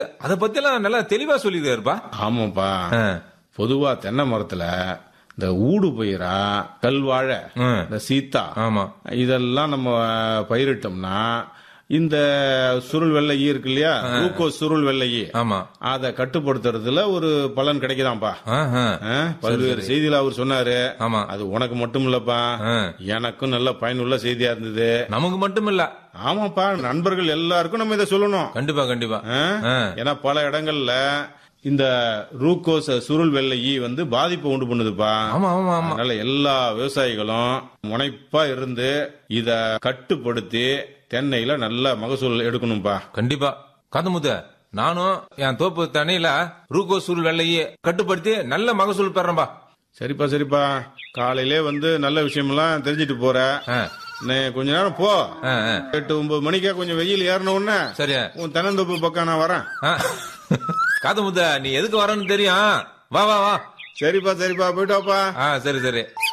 அத பத்தி எல்லாம் நல்லா தெளிவா சொல்லிருக்காருப்பா ஆமாப்பா ஆ. பொதுவா தென்னை மரத்துல இந்த ஊடு பயிரா கல்வாழை ம். இந்த சீத்தா ஆமா இதெல்லாம் நம்ம பயிரிட்டோம்னா இந்த சுருள் வெள்ளை ஈ இருக்கு இல்லையா குளுக்கோஸ் சுருள் வெள்ளை ஈ ஆமா அதை கட்டுப்படுத்துறதுல ஒரு பலன் கிடைக்குதாம்ப்பா ஆஹா. ஆ, பல்வேறு செய்தியில அவர் சொன்னாரு ஆமா அது உனக்கு மட்டும் இல்லப்பா ஆ. எனக்கும் நல்ல பயனுள்ள செய்தியா இருந்தது நமக்கு மட்டும் இல்ல ஆமாப்பா நண்பர்கள் எல்லாருக்கும் நம்ம இதை சொல்லணும் கண்டிப்பா கண்டிப்பா ஆ? ஆ. ஏன்னா பல இடங்கள்ல இந்த ரூக்கோஸ் சுருள் வெள்ளை ஈ வந்து பாதிப்பை உண்டு பண்ணுதுப்பா ஆமா ஆமா ஆமா அதனால எல்லா விவசாயிகளும் முனைப்பா இருந்து இத கட்டுப்படுத்தி தென்னையில நல்ல மகசூல் எடுக்கணும்பா கண்டிப்பா காந்தமுத்த நானும் என் தோப்பு தண்ணியில ரூகோ சூழ் வெள்ளையை கட்டுப்படுத்தி நல்ல மகசூல் பெறேன்பா சரிப்பா சரிப்பா காலையிலே வந்து நல்ல விஷயமெல்லாம் தெரிஞ்சிட்டு போற ஆ, நீ கொஞ்ச நேரம் போ ஆ, ஆ. எட்டு ஒன்பது மணிக்கா கொஞ்சம் வெயில் ஏறின உடனே சரி உன் தென்னந்தோப்பு பக்கம் நான் வரேன் ஆ. காந்தமுத்த நீ எதுக்கு வரேன்னு தெரியும் வா வா வா சரிப்பா சரிப்பா போயிட்டு வாப்பா ஆ சரி சரி